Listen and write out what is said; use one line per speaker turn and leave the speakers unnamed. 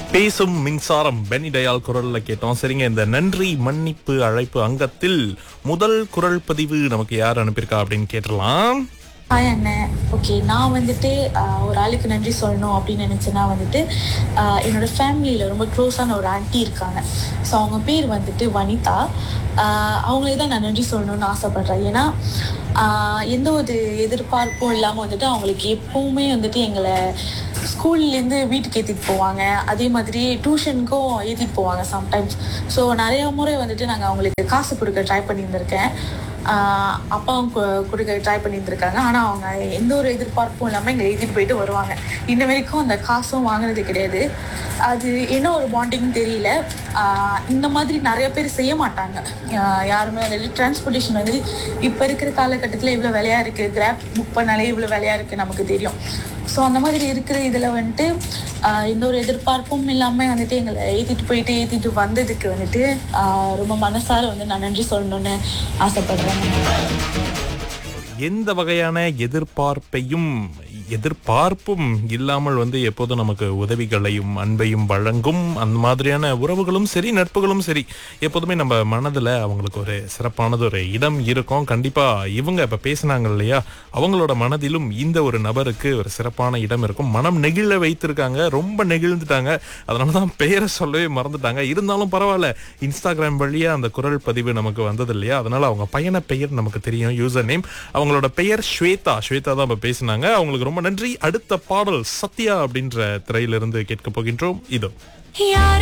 பேசும் மின்சாரம் பெனி டயால் குரல்ல கேட்டோம் சரிங்க இந்த நன்றி மன்னிப்பு அழைப்பு அங்கத்தில் முதல் குரல் பதிவு நமக்கு யார் அனுப்பியிருக்கா அப்படின்னு கேட்டலாம்
ஹாய் அண்ணன் ஓகே நான் வந்துட்டு ஆஹ், ஒரு ஆளுக்கு நன்றி சொல்லணும் அப்படின்னு நினச்சேன்னா வந்துட்டு ஆஹ், என்னோட ஃபேமிலியில் ரொம்ப க்ளோஸான ஒரு ஆன்ட்டி இருக்காங்க ஸோ அவங்க பேர் வந்துட்டு வனிதா ஆஹ், அவங்களே தான் நான் நன்றி சொல்லணும்னு ஆசைப்பட்றேன் ஏன்னா ஆஹ், எந்த ஒரு எதிர்பார்ப்பும் இல்லாமல் வந்துட்டு அவங்களுக்கு எப்பவுமே வந்துட்டு எங்களை ஸ்கூல்லேருந்து வீட்டுக்கு ஏற்றிட்டு போவாங்க அதே மாதிரி டியூஷனுக்கும் ஏற்றிட்டு போவாங்க சம்டைம்ஸ் ஸோ நிறைய முறை வந்துட்டு நாங்கள் அவங்களுக்கு காசு கொடுக்க ட்ரை பண்ணியிருந்திருக்கேன் ஆஹ் அப்பாவும் கு- கொடுக்க ட்ரை பண்ணியிருந்திருக்காங்க ஆனால் அவங்க எந்த ஒரு எதிர்பார்ப்பும் இல்லாமல் எங்களை எழுதிட்டு போயிட்டு வருவாங்க இன்ன வரைக்கும் அந்த காசும் வாங்கினது கிடையாது அது என்ன ஒரு பாண்டிங்னு தெரியல ஆஹ் இந்த மாதிரி நிறைய பேர் செய்ய மாட்டாங்க ஆஹ் யாருமே வந்துட்டு டிரான்ஸ்போர்ட்டேஷன் வந்து இப்போ இருக்கிற காலகட்டத்தில் இவ்வளோ விலையா இருக்குது கிராப் புக் பண்ணாலே இவ்வளோ விலையா இருக்குது நமக்கு தெரியும் ஸோ அந்த மாதிரி இருக்கிற இதில் வந்துட்டு ஆஹ் எந்த ஒரு எதிர்பார்ப்பும் இல்லாமல் வந்துட்டு எங்களை ஏற்றிட்டு போயிட்டு ஏற்றிட்டு வந்ததுக்கு வந்துட்டு ஆஹ் ரொம்ப மனசார வந்து நான் நன்றி சொல்லணும்னு ஆசைப்படுறேன்
எந்த வகையான எதிர்பார்ப்பையும் எதிர்பார்ப்பும் இல்லாமல் வந்து எப்போதும் நமக்கு உதவிகளையும் அன்பையும் வழங்கும் அந்த மாதிரியான உறவுகளும் சரி நட்புகளும் சரி எப்போதுமே நம்ம மனதில் அவங்களுக்கு ஒரு சிறப்பானது ஒரு இடம் இருக்கும் கண்டிப்பா இவங்க இப்ப பேசினாங்க இல்லையா அவங்களோட மனதிலும் இந்த ஒரு நபருக்கு ஒரு சிறப்பான இடம் இருக்கும் மனம் நெகிழ வைத்திருக்காங்க ரொம்ப நெகிழ்ந்துட்டாங்க அதனால தான் பெயரை சொல்லவே மறந்துட்டாங்க இருந்தாலும் பரவாயில்ல இன்ஸ்டாகிராம் வழியா அந்த குரல் பதிவு நமக்கு வந்தது இல்லையா அதனால அவங்க பையன பெயர் நமக்கு தெரியும் யூசர் நேம் அவங்களோட பெயர் ஸ்வேதா ஸ்வேதா தான் இப்ப பேசினாங்க அவங்களுக்கு ரொம்ப நன்றி அடுத்த பாடல் சத்யா அப்படின்ற திரையிலிருந்து கேட்க போகின்றோம் இதோ